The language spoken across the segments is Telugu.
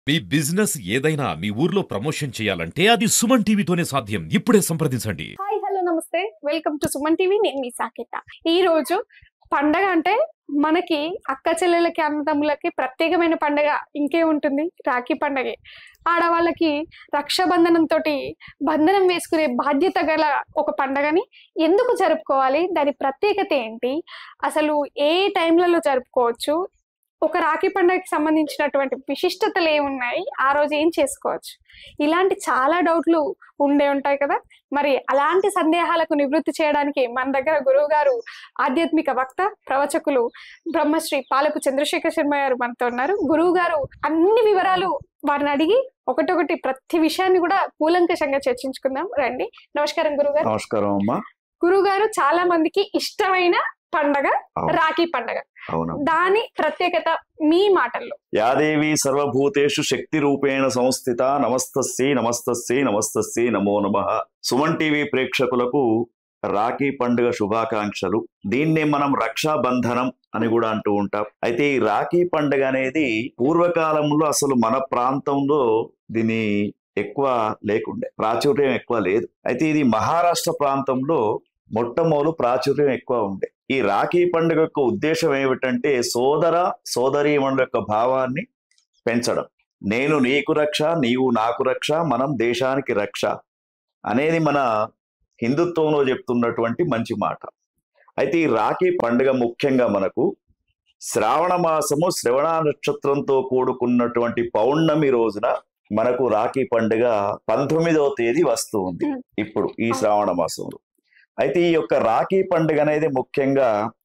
మీ బిజినెస్ ఏదైనా మీ ఊర్లో ప్రమోషన్ చేయాలంటే అది సుమన్ టీవీతోనే సాధ్యం ఇప్పుడే సంప్రదించండి హాయ్ హలో నమస్తే వెల్కమ్ టు సుమన్ టీవీ నేను మీ సాకేత ఈ రోజు పండగ అంటే మనకి అక్క చెల్లెలకి అన్నదమ్ములకి ప్రత్యేకమైన పండగ ఇంకే ఉంటుంది రాఖీ పండగే ఆడవాళ్ళకి రక్షాబంధనం తోటి బంధనం వేసుకునే బాధ్యత గల ఒక పండగని ఎందుకు జరుపుకోవాలి దాని ప్రత్యేకత ఏంటి అసలు ఏ టైంలలో జరుపుకోవచ్చు ఒక రాఖీ పండగకి సంబంధించినటువంటి విశిష్టతలు ఏమున్నాయి ఆ రోజు ఏం చేసుకోవచ్చు ఇలాంటి చాలా డౌట్లు ఉండే ఉంటాయి కదా మరి అలాంటి సందేహాలకు నివృత్తి చేయడానికి మన దగ్గర గురువు గారు ఆధ్యాత్మిక వక్త ప్రవచకులు బ్రహ్మశ్రీ పాలపు చంద్రశేఖర్ శర్మ గారు మనతో ఉన్నారు గురువు గారు అన్ని వివరాలు వారిని అడిగి ఒకటొకటి ప్రతి విషయాన్ని కూడా కూలంకషంగా చర్చించుకుందాం రండి నమస్కారం గురువు గారు నమస్కారం అమ్మా గురువు గారు చాలా మందికి ఇష్టమైన పండగ అవును. రాఖీ పండగ అవును దాని ప్రత్యేకత మీ మాటల్లో యాదేవి సర్వభూతేషు శక్తి రూపేణ సంస్థిత నమస్తస్యై నమస్తస్యై నమస్తస్యై నమో నమ సుమన్ టీవీ ప్రేక్షకులకు రాఖీ పండుగ శుభాకాంక్షలు దీన్నే మనం రక్షాబంధనం అని కూడా అంటూ ఉంటాం అయితే ఈ రాఖీ పండుగ అనేది పూర్వకాలంలో అసలు మన ప్రాంతంలో దీని ఎక్కువ లేకుండే ప్రాచుర్యం ఎక్కువ లేదు అయితే ఇది మహారాష్ట్ర ప్రాంతంలో మొట్టమొదలు ప్రాచుర్యం ఎక్కువ ఉండే ఈ రాఖీ పండుగ యొక్క ఉద్దేశం ఏమిటంటే సోదర సోదరీమణుల యొక్క భావాన్ని పెంచడం నేను నీకు రక్ష నీవు నాకు రక్ష మనం దేశానికి రక్ష అనేది మన హిందుత్వంలో చెప్తున్నటువంటి మంచి మాట అయితే ఈ రాఖీ పండుగ ముఖ్యంగా మనకు శ్రావణ మాసము శ్రవణ నక్షత్రంతో కూడుకున్నటువంటి పౌర్ణమి రోజున మనకు రాఖీ పండుగ పంతొమ్మిదవ తేదీ వస్తూ ఉంది Hmm. ఇప్పుడు ఈ శ్రావణ మాసంలో అయితే ఈ యొక్క రాఖీ పండుగ అనేది ముఖ్యంగా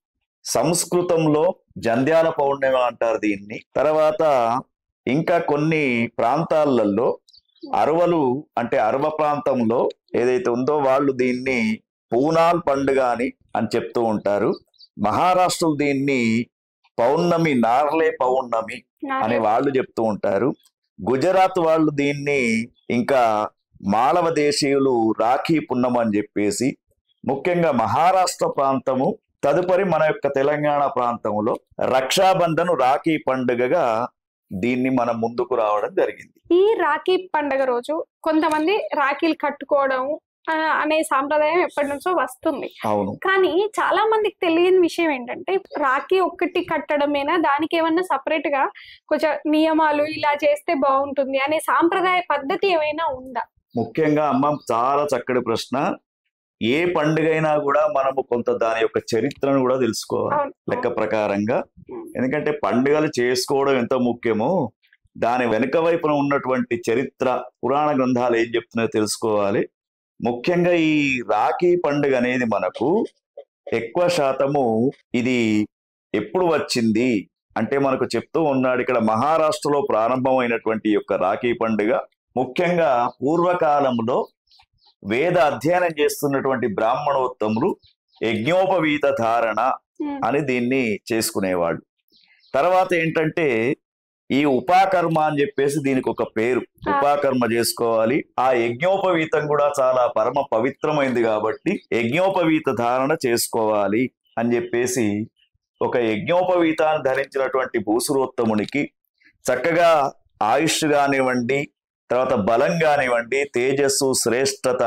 సంస్కృతంలో జంధ్యాల పౌర్ణమి అంటారు దీన్ని తర్వాత ఇంకా కొన్ని ప్రాంతాలలో అరవలు అంటే అరవ ప్రాంతంలో ఏదైతే ఉందో వాళ్ళు దీన్ని పూనాల్ పండుగ అని అని చెప్తూ ఉంటారు మహారాష్ట్రలు దీన్ని పౌర్ణమి నార్లే పౌర్ణమి అని వాళ్ళు చెప్తూ ఉంటారు గుజరాత్ వాళ్ళు దీన్ని ఇంకా మాళవ దేశీయులు రాఖీ పున్నమ అని చెప్పేసి ముఖ్యంగా మహారాష్ట్ర ప్రాంతము తదుపరి మన యొక్క తెలంగాణ ప్రాంతంలో రక్షాబంధన్ రాఖీ పండుగగా దీన్ని మనం ముందుకు రావడం జరిగింది ఈ రాఖీ పండగ రోజు కొంతమంది రాఖీలు కట్టుకోవడం ఆ, అనే సాంప్రదాయం ఎప్పటి నుంచో వస్తుంది అవును కానీ చాలా మందికి తెలియని విషయం ఏంటంటే రాఖీ ఒక్కటి కట్టడమేనా దానికి ఏమన్నా సపరేట్ గా కొంచెం నియమాలు ఇలా చేస్తే బాగుంటుంది అనే సాంప్రదాయ పద్ధతి ఏమైనా ఉందా ముఖ్యంగా అమ్మ చాలా చక్కటి ప్రశ్న ఏ పండుగ అయినా కూడా మనము కొంత దాని యొక్క చరిత్రను కూడా తెలుసుకోవాలి అవును. లెక్క ప్రకారంగా ఉమ్. ఎందుకంటే పండుగలు చేసుకోవడం ఎంత ముఖ్యమో దాని వెనుక వైపున ఉన్నటువంటి చరిత్ర పురాణ గ్రంథాలు ఏం చెప్తున్నాయో తెలుసుకోవాలి ముఖ్యంగా ఈ రాఖీ పండుగ అనేది మనకు ఎక్కువ శాతము ఇది ఎప్పుడు వచ్చింది అంటే మనకు చెప్తూ ఉన్నాడు ఇక్కడ మహారాష్ట్రలో ప్రారంభమైనటువంటి ఈ యొక్క రాఖీ పండుగ ముఖ్యంగా పూర్వకాలంలో వేద అధ్యయనం చేస్తున్నటువంటి బ్రాహ్మణోత్తములు యజ్ఞోపవీత ధారణ ఉమ్. అని దీన్ని చేసుకునేవాళ్ళు తర్వాత ఏంటంటే ఈ ఉపాకర్మ అని చెప్పేసి దీనికి ఒక పేరు ఉపాకర్మ చేసుకోవాలి ఆ యజ్ఞోపవీతం కూడా చాలా పరమ పవిత్రమైంది కాబట్టి యజ్ఞోపవీత ధారణ చేసుకోవాలి అని చెప్పేసి ఒక యజ్ఞోపవీతాన్ని ధరించినటువంటి భూసురోత్తమునికి చక్కగా ఆయుష్ కానివ్వండి తర్వాత బలం కానివ్వండి తేజస్సు శ్రేష్టత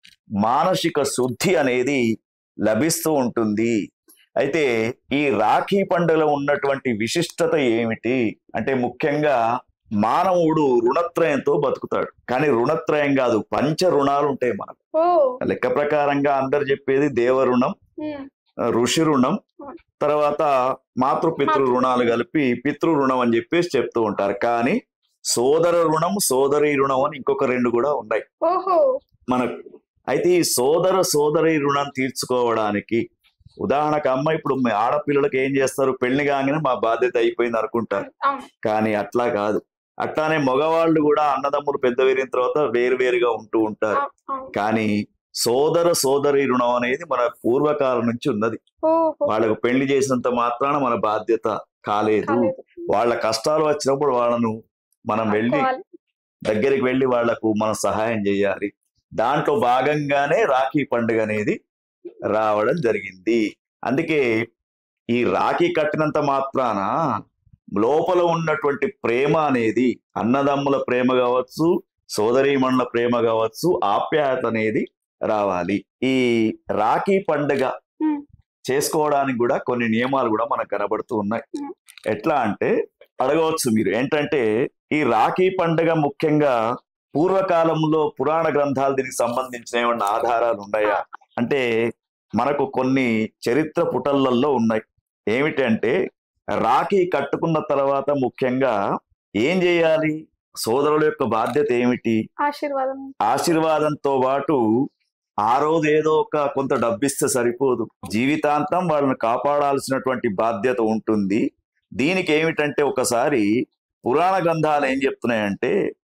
మానసిక శుద్ధి అనేది లభిస్తూ ఉంటుంది అయితే ఈ రాఖీ పండుగలో ఉన్నటువంటి విశిష్టత ఏమిటి అంటే ముఖ్యంగా మానవుడు రుణత్రయంతో బతుకుతాడు కానీ రుణత్రయం కాదు పంచ రుణాలు ఉంటాయి మనకు ఓ లెక్క ప్రకారంగా అందరు చెప్పేది దేవరుణం ఉమ్. ఋషి రుణం తర్వాత మాతృపితృ రుణాలు కలిపి పితృ రుణం అని చెప్పేసి చెప్తూ ఉంటారు కానీ సోదర రుణం సోదరి రుణం అని ఇంకొక రెండు కూడా ఉన్నాయి ఓహో మనకు అయితే ఈ సోదర సోదరి రుణం తీర్చుకోవడానికి ఉదాహరణకు అమ్మ ఇప్పుడు మీ ఆడపిల్లలకి ఏం చేస్తారు పెళ్లి కాగానే మా బాధ్యత అయిపోయింది అనుకుంటారు అవును కానీ అట్లా కాదు అట్లానే మగవాళ్ళు కూడా అన్నదమ్ములు పెద్ద వేరిన తర్వాత వేరువేరుగా ఉంటూ ఉంటారు అవును, అవును. కానీ సోదర సోదరి రుణం అనేది మన పూర్వకాలం నుంచి ఉన్నది ఓహో వాళ్ళకు పెళ్లి చేసినంత మాత్రాన మన బాధ్యత కాలేదు కాలేదు. వాళ్ళ కష్టాలు వచ్చినప్పుడు వాళ్ళను మనం వెళ్ళి ఆడుకోవాలి. దగ్గరికి వెళ్ళి వాళ్లకు మనం సహాయం చేయాలి దాంట్లో భాగంగానే రాఖీ పండుగ అనేది రావడం జరిగింది అందుకే ఈ రాఖీ కట్టినంత మాత్రాన లోపల ఉన్నటువంటి ప్రేమ అనేది అన్నదమ్ముల ప్రేమ కావచ్చు సోదరీమణుల ప్రేమ కావచ్చు ఆప్యాయత అనేది రావాలి ఈ రాఖీ పండుగ ఉమ్, చేసుకోవడానికి కూడా కొన్ని నియమాలు కూడా మనకు కనబడుతూ ఉన్నాయి ఉమ్. ఎట్లా అంటే అడగవచ్చు మీరు ఏంటంటే ఈ రాఖీ పండుగ ముఖ్యంగా పూర్వకాలంలో పురాణ గ్రంథాలు దీనికి సంబంధించిన ఏమన్నా ఆధారాలు ఉన్నాయా అంటే మనకు కొన్ని చరిత్ర పుటలలో ఉన్నాయి ఏమిటంటే రాఖీ కట్టుకున్న తర్వాత ముఖ్యంగా ఏం చేయాలి సోదరుల యొక్క బాధ్యత ఏమిటి ఆశీర్వాదం ఆశీర్వాదంతో పాటు ఆ రోజు ఏదో ఒక కొంత డబ్బిస్తే సరిపోదు జీవితాంతం వాళ్ళని కాపాడాల్సినటువంటి బాధ్యత ఉంటుంది దీనికి ఏమిటంటే ఒకసారి పురాణ గ్రంథాలు ఏం చెప్తున్నాయంటే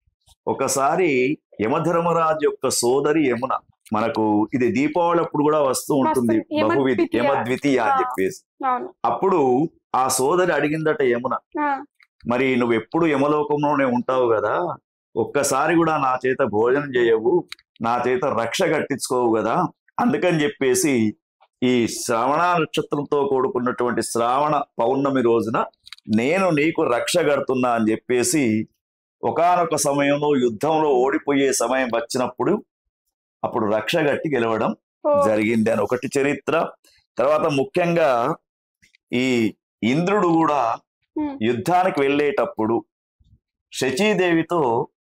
ఒకసారి యమధర్మరాజు యొక్క సోదరి యమున మనకు ఇది దీపావళి అప్పుడు కూడా వస్తూ ఉంటుంది వస్తుంది. యమ బహువిధి ద్వితీయ. యమద్వితీయ అని ఆ. చెప్పేసి అవును అప్పుడు ఆ సోదరి అడిగిందట యమున ఆ, మరి నువ్వు ఎప్పుడు యమలోకంలోనే ఉంటావు కదా ఒక్కసారి కూడా నా చేత భోజనం చేయవు నా చేత రక్ష కట్టించుకోవు కదా అందుకని చెప్పేసి ఈ శ్రవణ నక్షత్రంతో కూడుకున్నటువంటి శ్రావణ పౌర్ణమి రోజున నేను నీకు రక్ష కడుతున్నా అని చెప్పేసి ఒకానొక సమయంలో యుద్ధంలో ఓడిపోయే సమయం వచ్చినప్పుడు అప్పుడు రక్ష కట్టి గెలవడం ఓ, జరిగింది అని ఒకటి చరిత్ర తర్వాత ముఖ్యంగా ఈ ఇంద్రుడు కూడా ఉమ్, యుద్ధానికి వెళ్ళేటప్పుడు శచీదేవితో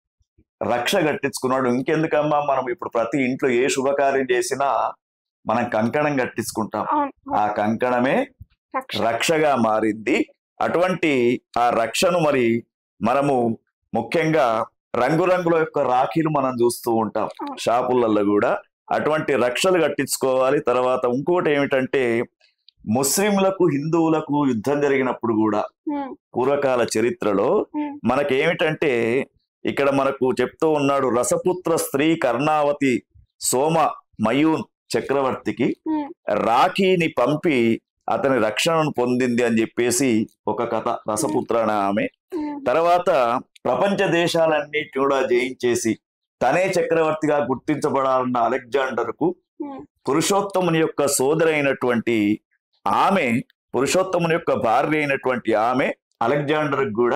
రక్ష కట్టించుకున్నాడు ఇంకెందుకమ్మా మనం ఇప్పుడు ప్రతి ఇంట్లో ఏ శుభకార్యం చేసినా మనం కంకణం కట్టించుకుంటాం అవును ఆ కంకణమే రక్ష రక్షగా మారింది అటువంటి ఆ రక్షను మరి మనము ముఖ్యంగా రంగురంగుల యొక్క రాఖీలు మనం చూస్తూ ఉంటాం అవును. షాపులలో కూడా అటువంటి రక్షలు కట్టించుకోవాలి తర్వాత ఇంకోటి ఏమిటంటే ముస్లింలకు హిందువులకు యుద్ధం జరిగినప్పుడు కూడా ఉమ్, పూర్వకాల చరిత్రలో ఉమ్, మనకేమిటంటే ఇక్కడ మనకు చెప్తూ ఉన్నాడు రసపుత్ర స్త్రీ కర్ణావతి సోమ మయూన్ చక్రవర్తికి ఉమ్, రాఖీని పంపి అతని రక్షణను పొందింది అని చెప్పేసి ఒక కథ రసపుత్ర అనే ఆమె ఉమ్, తర్వాత ప్రపంచ దేశాలన్నిటి కూడా జయించేసి తనే చక్రవర్తిగా గుర్తించబడాలన్న అలెగ్జాండర్కు ఉమ్, పురుషోత్తముని యొక్క సోదరైనటువంటి ఆమె పురుషోత్తముని యొక్క భార్య అయినటువంటి ఆమె అలెగ్జాండర్ కూడా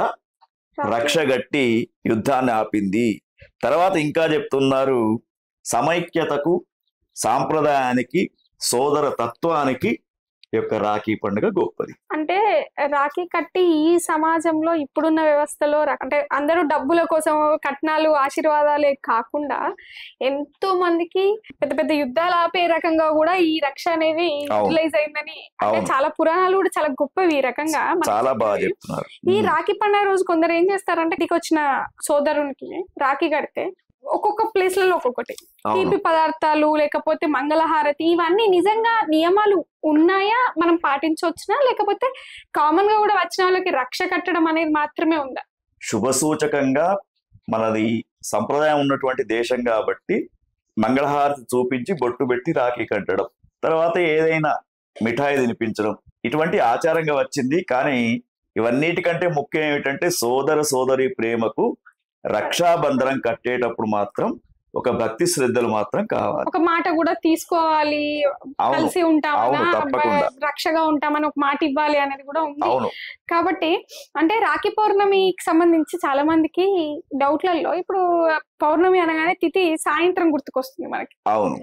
రక్ష గట్టి యుద్ధాన్ని ఆపింది తర్వాత ఇంకా చెప్తున్నారు సమైక్యతకు సాంప్రదాయానికి సోదర తత్వానికి ఈ యొక్క రాఖీ పండుగ గొప్పది అంటే రాఖీ కట్టి ఈ సమాజంలో ఇప్పుడున్న వ్యవస్థలో ర- అంటే అందరూ డబ్బుల కోసం కట్నాలు ఆశీర్వాదాలే కాకుండా ఎంతో మందికి పెద్ద పెద్ద యుద్ధాలు ఆపే రకంగా కూడా ఈ రక్ష అనేది అవును. యూటిలైజ్ అయిందని అంటే అవును చాలా పురాణాలు కూడా చాలా గొప్పవి ఈ రకంగా మనకి చాలా బాగా చెప్పేవి. చెప్తున్నారు ఈ రాఖీ పండుగ రోజు కొందరు ఏం చేస్తారంటే ఇంటికి వచ్చిన సోదరునికి రాఖీ కడితే ఒక్కొక్క ప్లేస్లలో ఒక్కొక్కటి అవును తీపి పదార్థాలు లేకపోతే మంగళహారతి ఇవన్నీ నిజంగా నియమాలు ఉన్నాయా మనం పాటించవచ్చునా లేకపోతే కామన్ గా కూడా వచ్చిన వాళ్ళకి రక్ష కట్టడం అనేది మాత్రమే ఉందా శుభ సూచకంగా మనది సంప్రదాయం ఉన్నటువంటి దేశం కాబట్టి మంగళహారతి చూపించి బొట్టు పెట్టి రాఖీ కట్టడం తర్వాత ఏదైనా మిఠాయి తినిపించడం ఇటువంటి ఆచారంగా వచ్చింది కానీ ఇవన్నిటికంటే ముఖ్యం ఏమిటంటే సోదర సోదరి ప్రేమకు రక్షాబంధనం కట్టేటప్పుడు మాత్రం ఒక భక్తి శ్రద్ధలు మాత్రం కావాలి ఒక మాట కూడా తీసుకోవాలి అవును కలిసి ఉంటామన్నా అవును, తప్పకుండా. బ- రక్షగా ఉంటామని ఒక మాట ఇవ్వాలి అనేది కూడా ఉంది అవును కాబట్టి అంటే రాఖీ పౌర్ణమికి సంబంధించి చాలా మందికి డౌట్లలో ఇప్పుడు పౌర్ణమి అనగానే తిథి సాయంత్రం గుర్తుకొస్తుంది మనకి అవును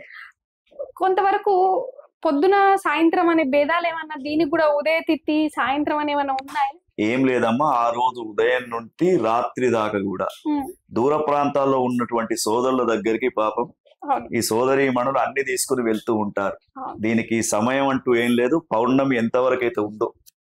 కొంతవరకు పొద్దున సాయంత్రం అనే భేదాలు ఏమన్నా దీనికి కూడా ఉదయ తిథి సాయంత్రం అని ఏమన్నా ఉన్నాయి ఏం లేదమ్మా ఆ రోజు ఉదయం నుండి రాత్రి దాకా కూడా దూర ప్రాంతాల్లో ఉన్నటువంటి సోదరుల దగ్గరికి పాపం అవును ఈ సోదరి మనులు అన్ని తీసుకుని వెళ్తూ ఉంటారు అవును. దీనికి సమయం అంటూ ఏం లేదు పౌర్ణమి ఎంతవరకు అయితే ఉందో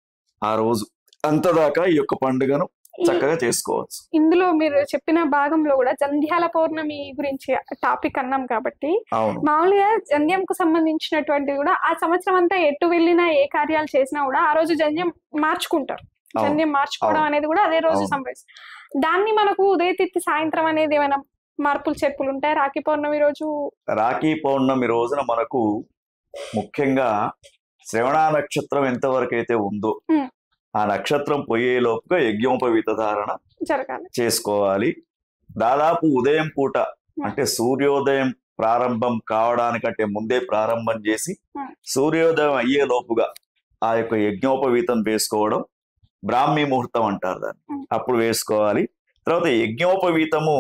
ఆ రోజు అంతదాకా ఈ యొక్క పండుగను ఈ- చక్కగా చేసుకోవచ్చు ఇందులో మీరు చెప్పిన భాగంలో కూడా జంధ్యాల పౌర్ణమి గురించి టాపిక్ అన్నాం కాబట్టి అవును మామూలుగా జంధ్యంకు సంబంధించినటువంటి కూడా ఆ సంవత్సరం అంతా ఎటు వెళ్ళినా ఏ కార్యాలు చేసినా కూడా ఆ రోజు జంధ్యం మార్చుకుంటారు అవును. జంధ్యం మార్చుకోవడం అవును. అనేది కూడా అదే రోజు అవును. సంభవిస్తుంది దాన్ని మనకు ఉదయతిథి సాయంత్రం అనేది ఏమైనా మార్పులు చేర్పులు ఉంటాయి రాఖీ పౌర్ణమి రోజు రాఖీ పౌర్ణమి రోజున మనకు ముఖ్యంగా శ్రవణ నక్షత్రం ఎంతవరకు అయితే ఉందో ఉమ్. ఆ నక్షత్రం పోయే లోపుగా యజ్ఞోపవీత ధారణ జరగాలి చేసుకోవాలి దాదాపు ఉదయం పూట అంటే సూర్యోదయం ప్రారంభం కావడానికంటే ముందే ప్రారంభం చేసి Hmm. సూర్యోదయం అయ్యే లోపుగా ఆ యొక్క యజ్ఞోపవీతం వేసుకోవడం బ్రాహ్మీ ముహూర్తం అంటారు దాన్ని Hmm. అప్పుడు వేసుకోవాలి తర్వాత యజ్ఞోపవీతము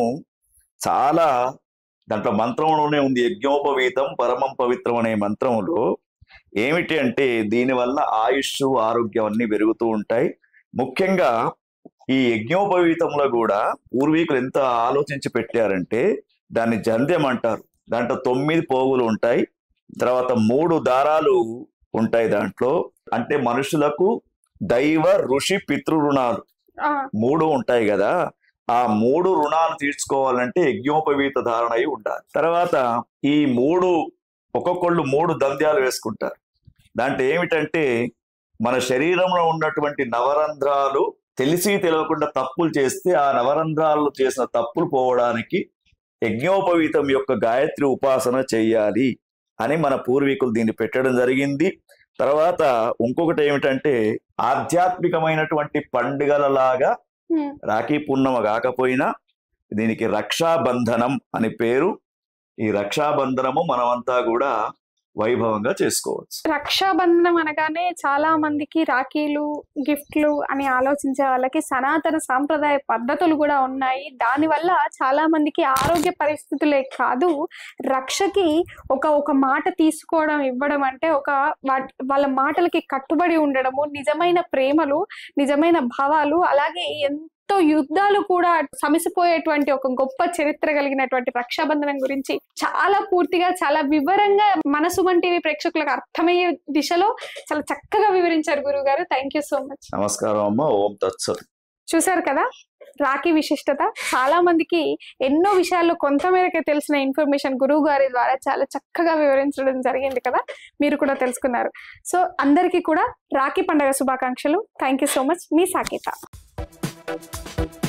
చాలా దాంట్లో మంత్రంలోనే ఉంది యజ్ఞోపవీతం పరమం పవిత్రం అనే మంత్రంలో ఏమిటి అంటే దీనివల్ల ఆయుష్ ఆరోగ్యం అన్ని పెరుగుతూ ఉంటాయి ముఖ్యంగా ఈ యజ్ఞోపవీతంలో కూడా పూర్వీకులు ఎంత ఆలోచించి పెట్టారంటే దాన్ని జంధ్యం అంటారు దాంట్లో తొమ్మిది పోగులు ఉంటాయి తర్వాత మూడు దారాలు ఉంటాయి దాంట్లో అంటే మనుషులకు దైవ ఋషి పితృ రుణాలు ఆ, మూడు ఉంటాయి కదా ఆ మూడు రుణాలు తీర్చుకోవాలంటే యజ్ఞోపవీత ధారణ అయి ఉండాలి తర్వాత ఈ మూడు ఒక్కొక్కళ్ళు మూడు దంద్యాలు వేసుకుంటారు దాంట్లో ఏమిటంటే మన శరీరంలో ఉన్నటువంటి నవరంధ్రాలు తెలిసి తెలియకుండా తప్పులు చేస్తే ఆ నవరంధ్రాలు చేసిన తప్పులు పోవడానికి యజ్ఞోపవీతం యొక్క గాయత్రి ఉపాసన చెయ్యాలి అని మన పూర్వీకులు దీన్ని పెట్టడం జరిగింది తర్వాత ఇంకొకటి ఏమిటంటే ఆధ్యాత్మికమైనటువంటి పండుగలలాగా ఉమ్. రాఖీ పూర్ణమ కాకపోయినా దీనికి రక్షాబంధనం అని పేరు ఈ రక్షాబంధనము మనమంతా కూడా వైభవంగా చేసుకోవచ్చు రక్షాబంధనం అనగానే చాలా మందికి రాఖీలు గిఫ్ట్లు అని ఆలోచించే వాళ్ళకి సనాతన సాంప్రదాయ పద్ధతులు కూడా ఉన్నాయి దానివల్ల చాలా మందికి ఆరోగ్య పరిస్థితులే కాదు రక్షకి ఒక ఒక మాట తీసుకోవడం ఇవ్వడం అంటే ఒక వా- వాళ్ళ మాటలకి కట్టుబడి ఉండడము నిజమైన ప్రేమలు నిజమైన భావాలు అలాగే ఎంతో యుద్ధాలు కూడా సమిసిపోయేటువంటి ఒక గొప్ప చరిత్ర కలిగినటువంటి రక్షాబంధనం గురించి చాలా పూర్తిగా చాలా వివరంగా మన సుమన్ టీవీ ప్రేక్షకులకు అర్థమయ్యే దిశలో చాలా చక్కగా వివరించారు గురువు గారు థ్యాంక్ యూ సో మచ్ నమస్కారం అమ్మ ఓం తత్సత్ చూశారు కదా రాఖీ విశిష్టత చాలా మందికి ఎన్నో విషయాల్లో కొంతమేరకే తెలిసిన ఇన్ఫర్మేషన్ గురువు గారి ద్వారా చాలా చక్కగా వివరించడం జరిగింది కదా మీరు కూడా తెలుసుకున్నారు సో అందరికీ కూడా రాఖీ పండుగ శుభాకాంక్షలు థ్యాంక్ యూ సో మచ్ మీ సాకేత